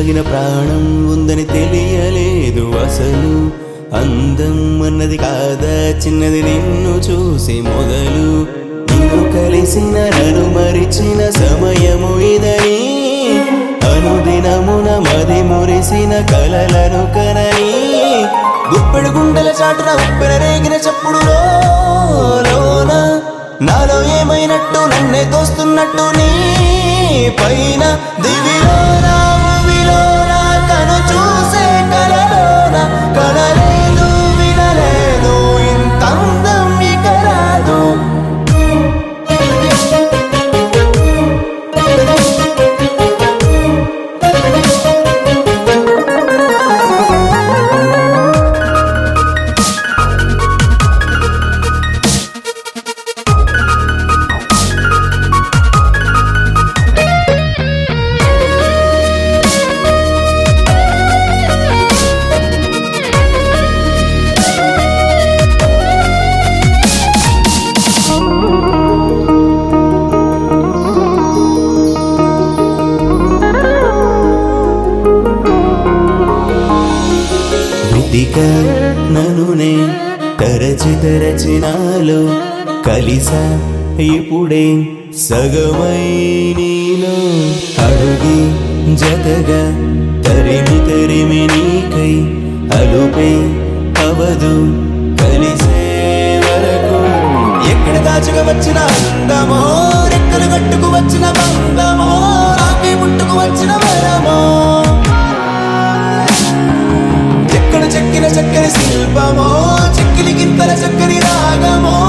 కలిగిన ప్రాణం ఉందని తెలియలేదు అసలు అందం అన్నది కాదా చిన్నది నిన్ను చూసి మొదలు నిన్ను కలిసిన నన్ను మరిచిన సమయము ఇదని అనుదినమున మది మురిసిన కలలను కనని గుప్పెడు గుండెల చాటున ఉప్పెన రేగిన చప్పుడు లోన నాలో ఏమైనట్టు నన్నే తోస్తున్నట్టు నీ పైన దివిలోన భూమిలోన కను చూసే కలలోన కలలేదు వినలేదు ఇంత అందం ఇక రాదు వెతిక ననునే తరచి తరచి నాలో కలిస ఇప్పుడే సగమై నీలో అడుగి జతగా తరిమి తరిమి నీకై అలుపే అవదు కలిసే వరకు ఎక్కడ దాచుకు వచ్చిన అందమో రెక్కలు కట్టుకు వచ్చిన బంధమో రాకి పుట్టుకు వచ్చిన వరమో ఎక్కడ చెక్కిన చక్కని శిల్పమో చెక్కిలి గింతల చక్కని రాగమో